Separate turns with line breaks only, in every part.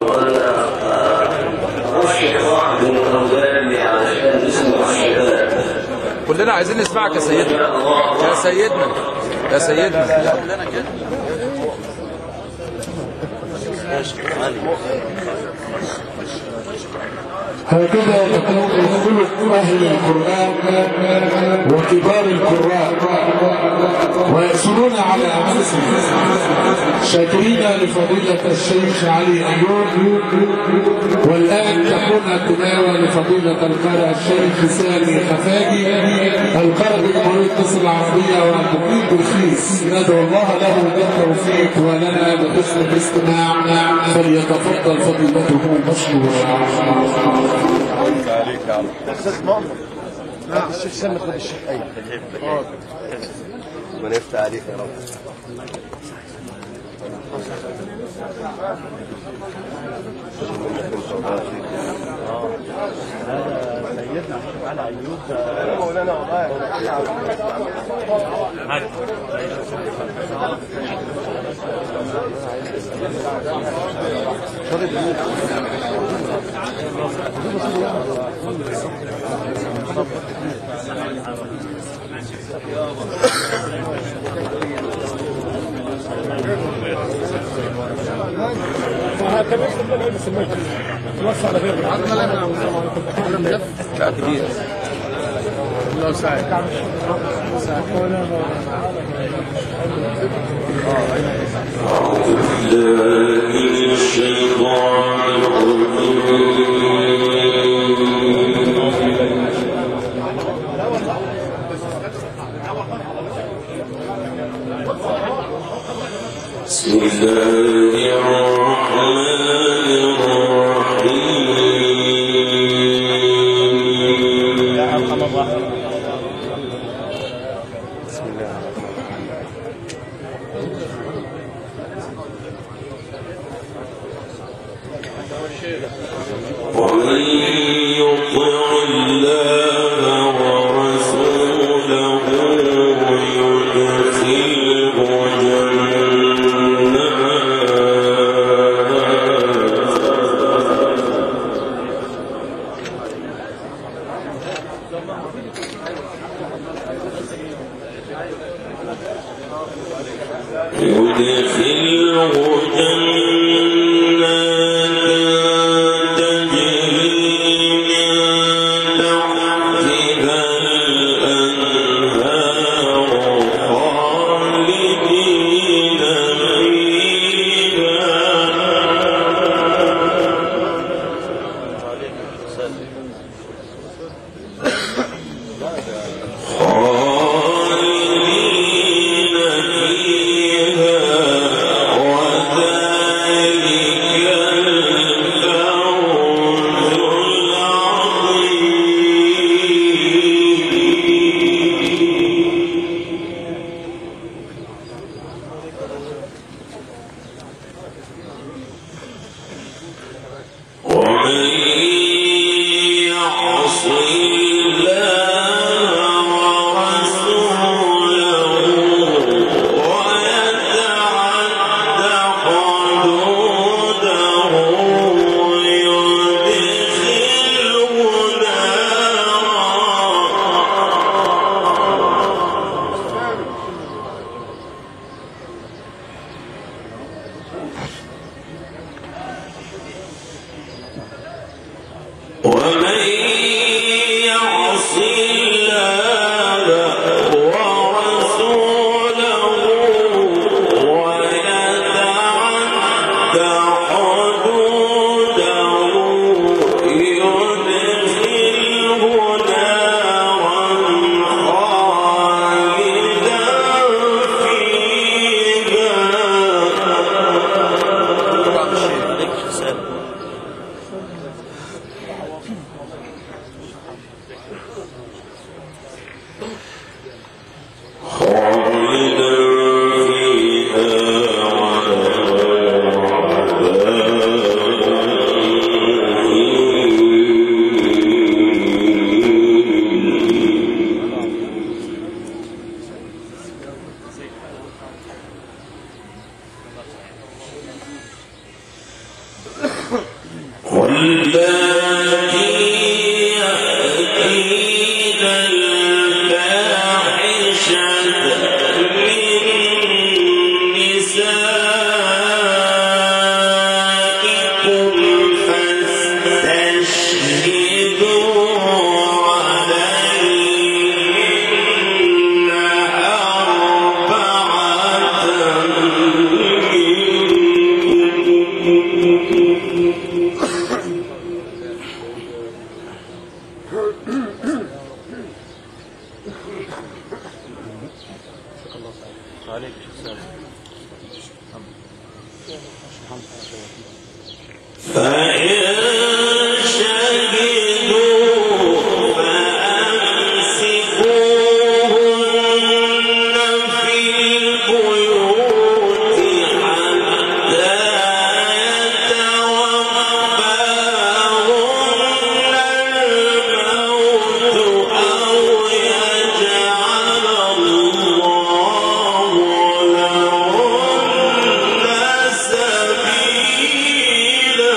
كلنا عايزين نسمعك يا سيدنا يا سيدنا يا سيدنا
هكذا تكون خلق أهل القرآن وكبار القراء ويحصلون على أنفسهم شاكرين لفضيلة الشيخ علي أيوب والآن تكون التلاوة لفضيلة القارئ الشيخ سامي خفاجي القارئ بجمهورية مصر العربية والمقيم بالخيس ندعو الله له بالتوفيق ولنا بحسن الاستماع فليتفضل فضيلته مشكورا
استاذ مؤمن الشيخ سامي خد الشيخ ايمن
ربنا يفتح عليك يا رب
سيدنا الشيخ علي ايوب مولانا
لا كبير
من الشيطان الرجيم بسم الله الرحمن الرحيم ومن يطع الله ورسوله يدخله جنات يدخله جنات تجري من تحتها الأنهار خالدين فيها خالدين فيها وذلك الفوز العظيم ومن يعص الله ورسوله ويتعد حدوده يدخله نارا ومن يعص الله ورسوله ويتعد حدوده يدخله نارا خالدا فيها خالدا فيها واللاتي يأتين الفاحشة من نسائكم فاستشهدوا عليهن أربعة فإن شهدوا فأمسكوهن في البيوت حتى يتوفاهن الموت أو يجعل الله لهن سبيلا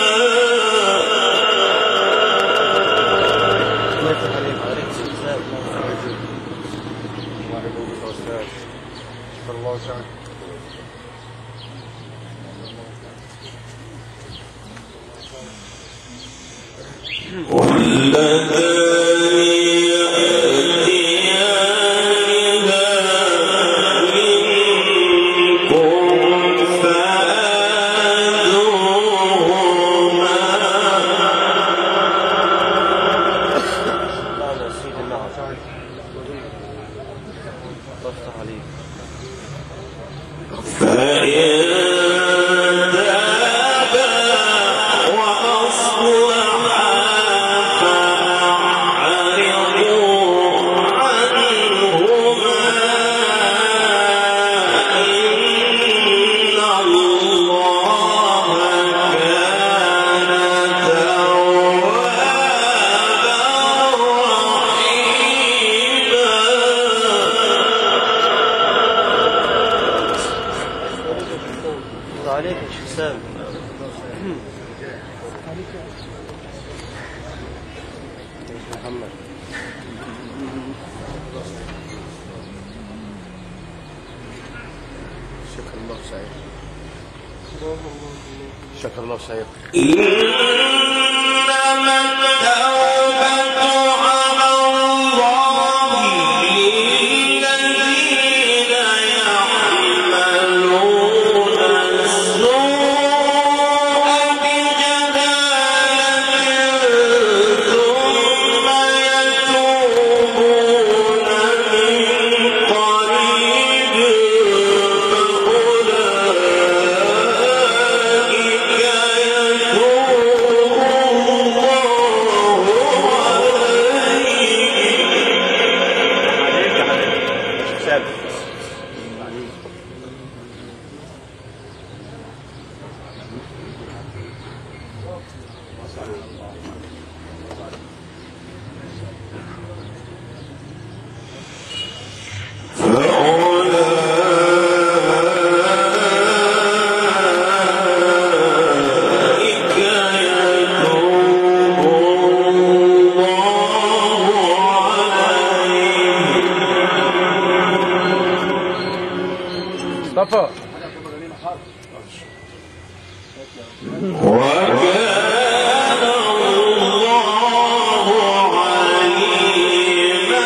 واللذان يأتيانها منكم فآذوهما فإن تابا وأصلحا فأعرضوا عنهما إن الله كان توابا رحيما
عليك يا شيخ سامي محمد شكر الله سعيد شكر الله سعيد
إنما التوبة على الله للذين يعملون السوء بجهالة ثم يتوبون من قريب فأولئك يتوب الله عليهم
سامي
فأولئك يتوب الله عليهم
مصطفى
وكان الله عليما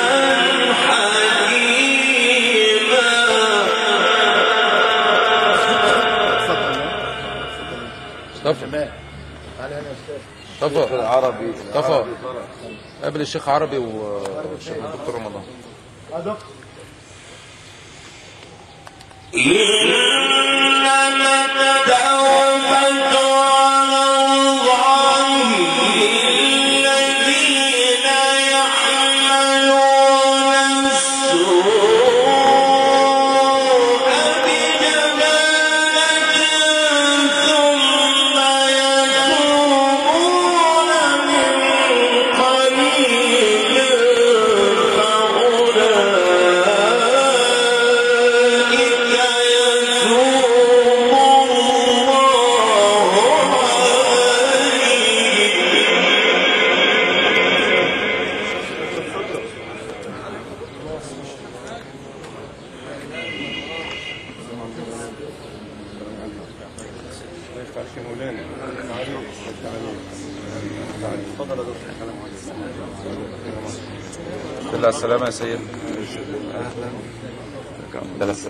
حكيما
مصطفى مصطفى
العربي
مصطفى قابل الشيخ عربي والشيخ الدكتور رمضان
إنما التوبة على الله للذين يعملون السوء بجهالة ثم يتوبون من قريب فأولئك يتوب
الحمد لله على السلامة يا سيدنا ده لسه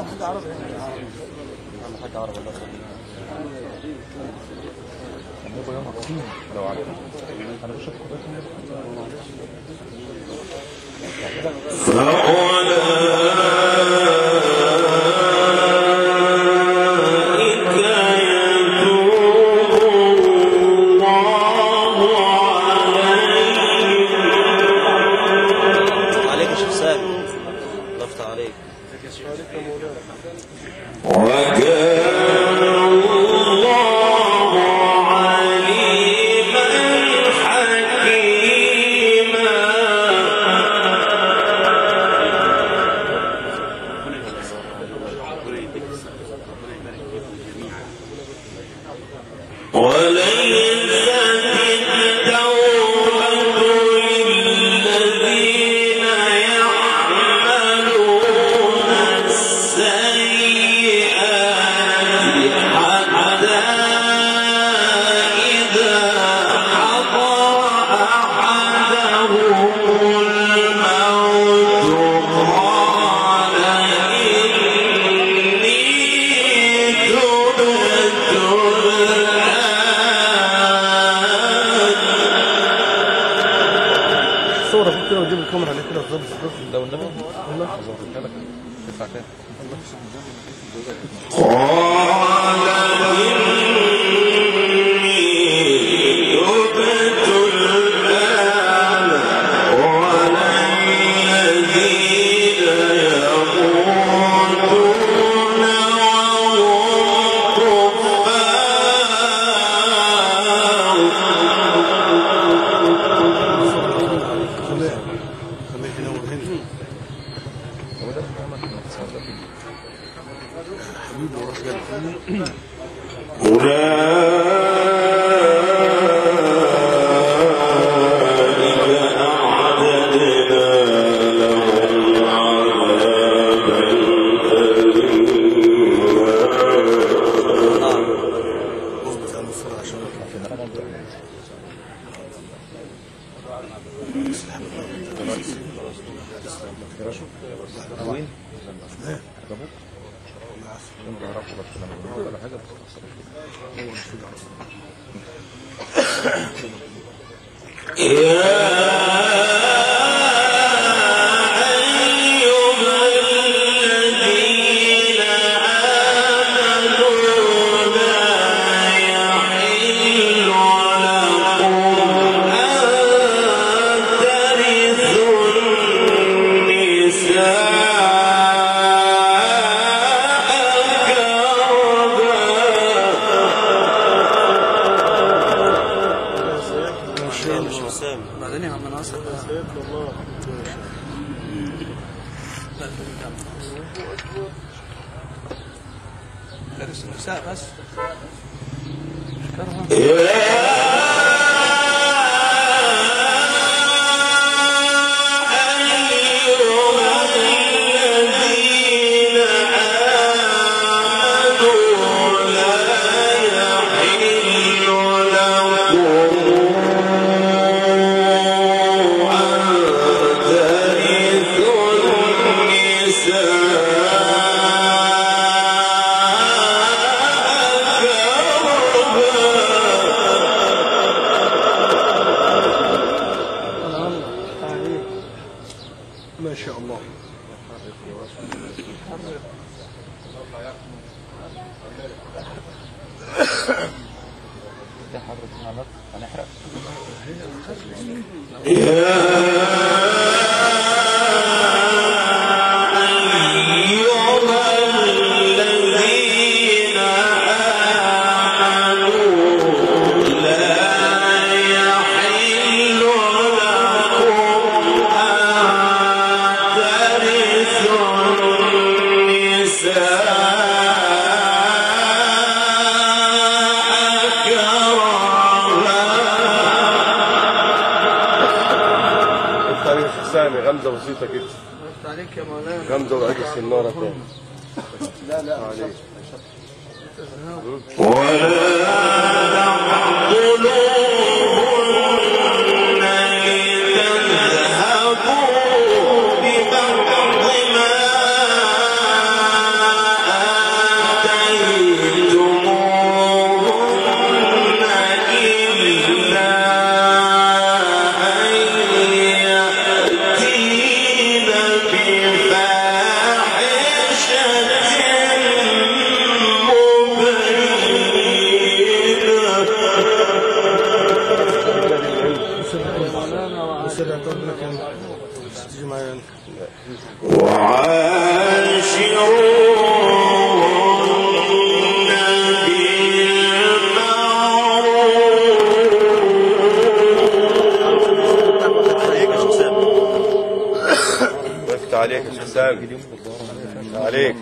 فأولئك يتوب الله عليهم
عليك يا شيخ سامي ضفت عليك
وكان الله عليما حكيما وليست التوبة للذين يعملون السيئات حتى إذا حضر أحدهم الموت قال إني تبت الآن
صورة فوق كده وجيب الكاميرا عليه كده بالظبط بالظبط
ده والنبي والله تدفع كام
قال إني تبت الآن ولا الذين يموتون وهم كفار
خليه خليه ينور هنا حبيبي وراح جاي
أولئك أعتدنا لهم عذابا أليما
اظبط يا عم الصورة عشان نطلع
يا شيخ سامي
بعدين يا عم ناصر درس النساء بس ما شاء الله
الطريق سامي غمزة بسيطة كده
عليك يا مولانا
غمزة وعيد السنارة تاني
لا لا
عليك وقفت عليك يا شيخ سامي وقفت عليك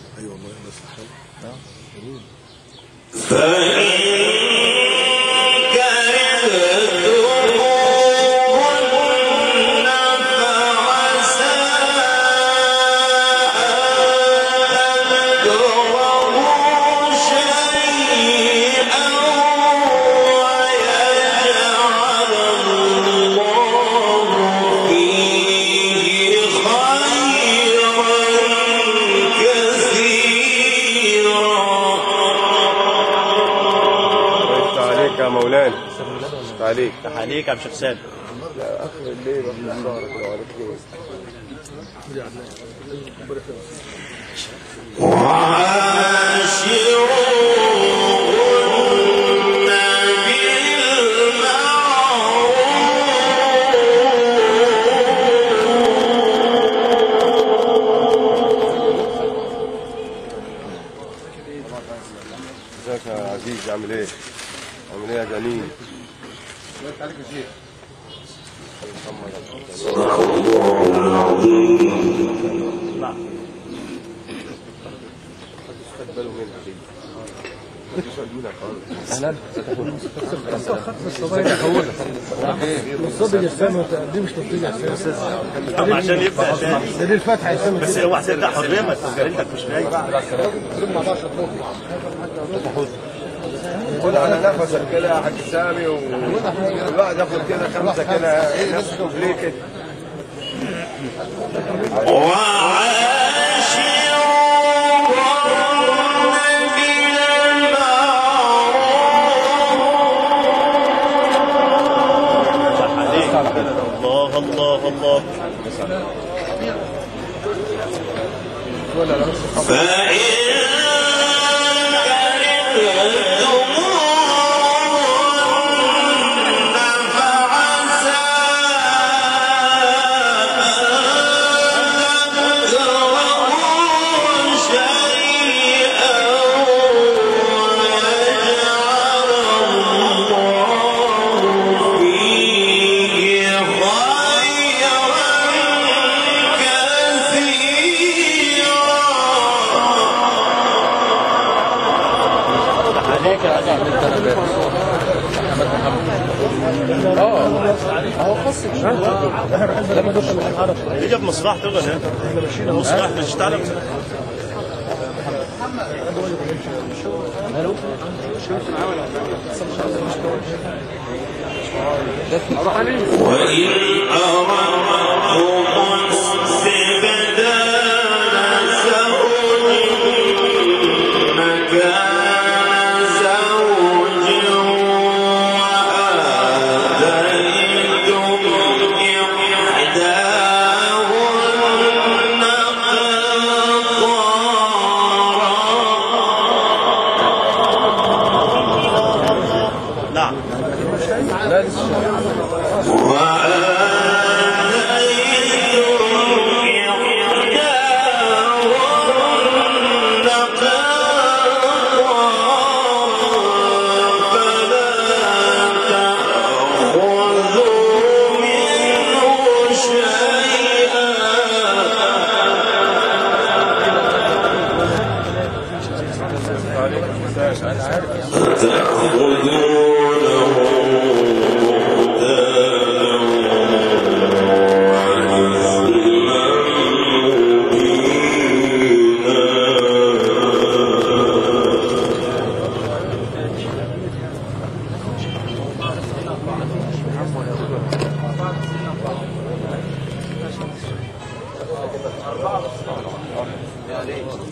وقفت عليك يا مولانا وقفت عليك
عليك يا عم شيخ سامي
لا اخر الليل واحنا نصارك لو عليك خير ازيك يا عزيز عامل ايه؟ عامل ايه يا جميل؟ خد باله منها دي مفيش قلبنا خالص
الصبي يا سامي دي مش تصديق يا سامي
طب عشان يبدا تاني
ده دي الفاتحه يا سامي
بس اوعى تبدا حرمك جريمتك مش باين
خد على نفسك كده يا حاج سامي و- والواحد ياخد كده خمسه كده ايه نفسه ليه كده
عليك الله الله الله يجي بمصباح تغنى المصباح مش تعرف نعم
تأخذونه بهتانا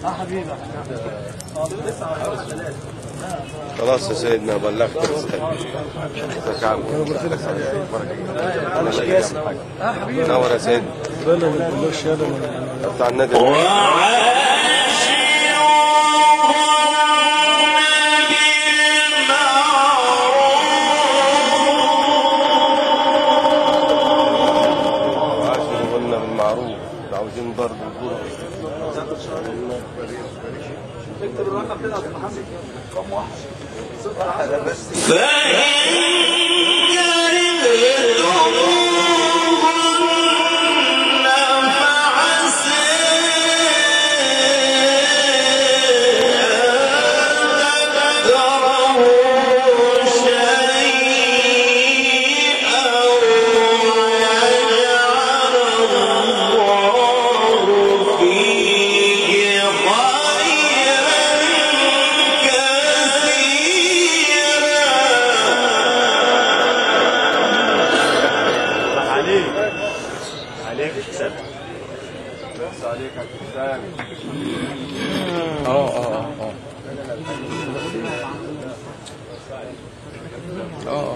خلاص يا سيدنا بلغت رسالة ازيك يا عم نور يا سيدنا بتاع النادي عاشوا قلنا بالمعروف عاوزين ضرب الجرس
عليك عليك سلام
اه اه اه اه اه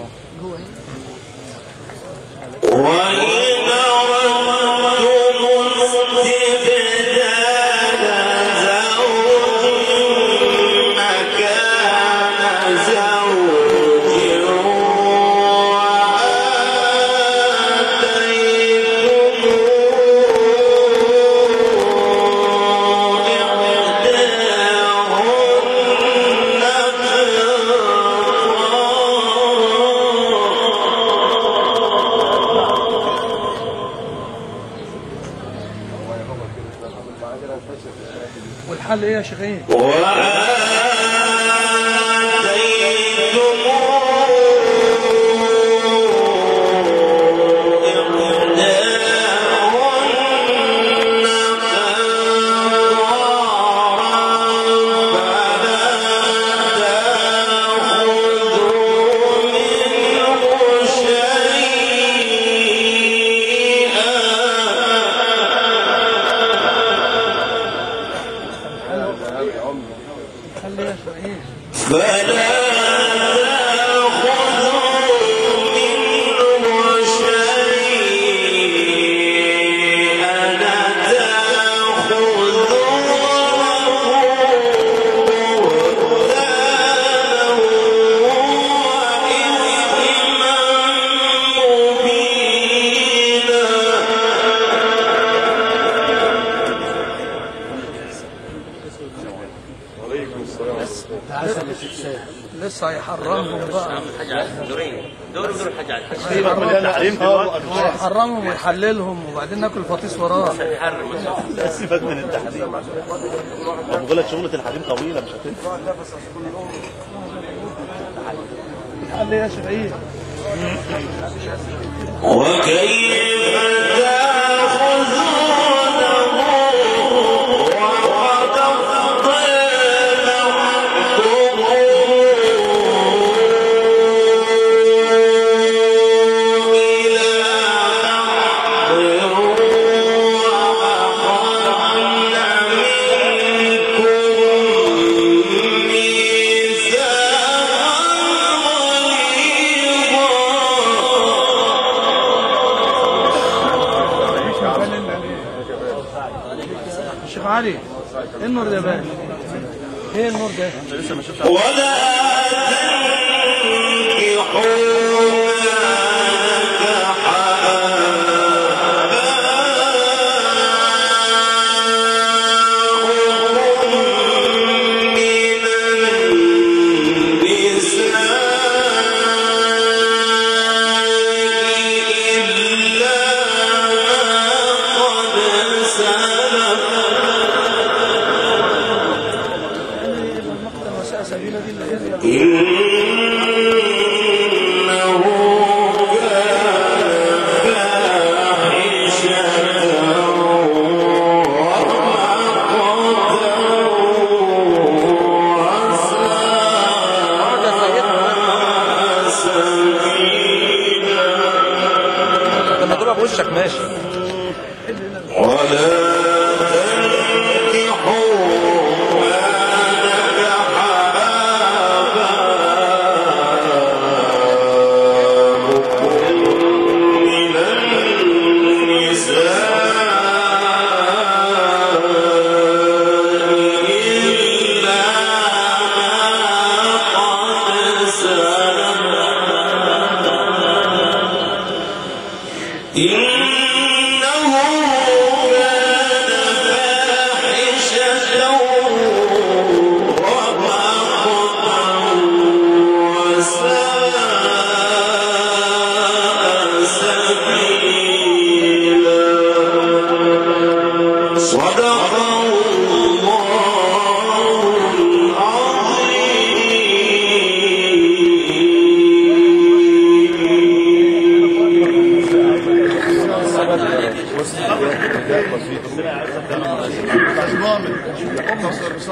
والحل ايه يا شيخين؟ الحل ايه يا شيخين؟ لسه هيحرمهم بقى
التحريم دلوقتي
هيحرمهم ويحللهم وبعدين ناكل فطيس وراه
سيبك من التحريم طب بقول لك شغلة الحريم طويلة مش هتنفع
الحل ايه يا شيخين؟ الشيخ علي ايه النور ده يا باشا؟ ايه النور ده؟ المقتل وساء سبيلا دي اللي هي
اه ده سيدنا انت لما تبقى بوشك ماشي
ولا تنكحوا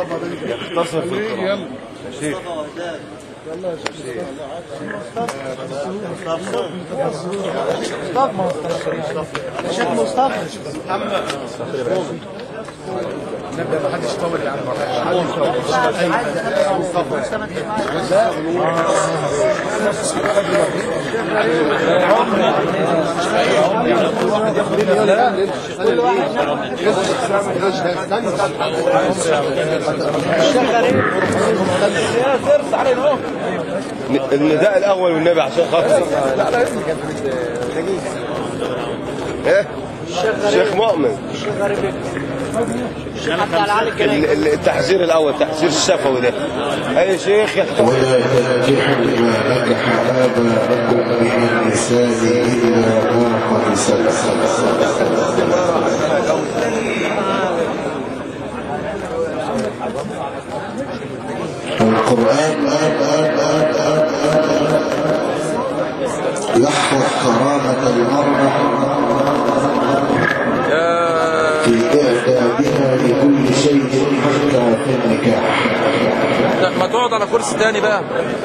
يختصر في القرآن
يلا
يا شيخ
شيخ مصطفى
نبدا ما حدش يطول يا عم النداء الاول والنبي عشان خاطر لا لا ايه شيخ مؤمن ال- ال- التحذير الاول التحذير الشفوي ده اي شيخ يحتفظ
ولا تنكحوا ما نكح آباءكم من النساء إلا ما قد سلف القرآن يحفظ كرامة المرأة
يا
في إعدادها لكل شيء حتى في النكاح
لا، ما تقعد على كرسي تاني بقى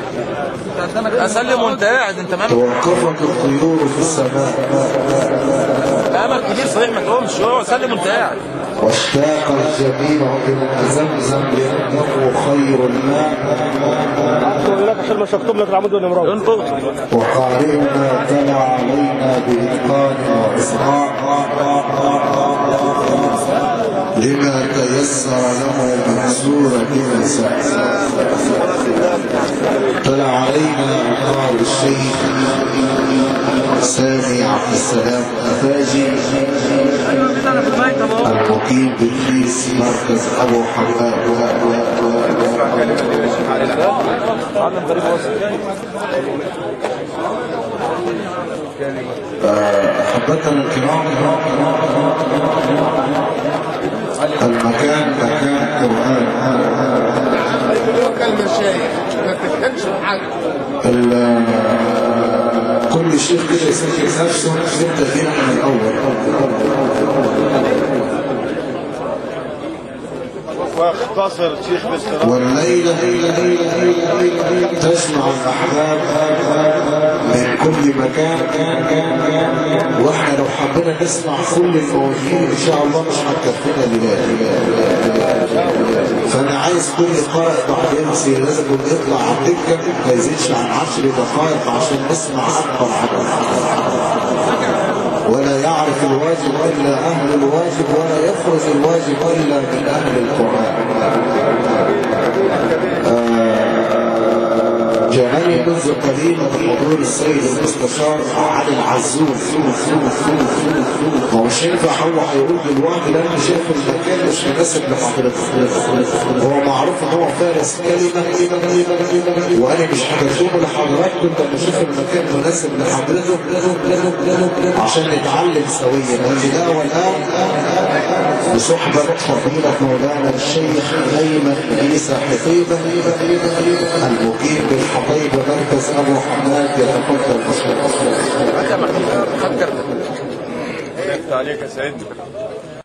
اسلم وانت قاعد انت مالك
توقفت الطيور في السماء
امل كبير صحيح ما تقومش اقعد سلم وانت قاعد
واشتاق الجميع إلى زمزم لأنه خير الماء
انطق
وقارئنا تلا علينا بإتقان وإصغاء لما تيسر له من سورة النساء طلع علينا أنوار الشيخ سامي عبد السلام أفاجي المقيم بالكيس مركز أبو حماد أحبتنا الكرام المكان مكان قرآن
كلمه شايخ ما تفهمش حاجه
ال- كل شيخ كده يسكت نفسه نبدا هنا من الاول
واختصر شيخ باستراحه
والليلة تجمع الأحباب من كل مكان واحنا لو حبينا نسمع كل الموجودين إن شاء الله مش هتكفينا الليلة فأنا عايز كل قارئ بعد يمسي لازم يطلع على الدكة ما يزيدش عن عشر دقائق عشان نسمع أكبر عدد ولا يعرف الواجب إلا أهل الواجب ولا يفرز الواجب إلا من أهل القرآن آه، جاءني منذ قليل بحضور السيد المستشار علي العزوز ما هو مش ينفع هو هيقول دلوقتي لان انا شايف المكان مش مناسب لحضرتك هو معروف ان هو فارس كلمه وانا مش هكتبه لحضراتكم لما اشوف المكان مناسب لحضرتك عشان نتعلم سويا والبدايه والان بصحبه فضيله مولانا الشيخ ايمن عيسى حفيظه المقيم بالحطيبه مركز ابو حماد يتفضل مشكور
انت محمود خد كارتك
عليك يا سيدنا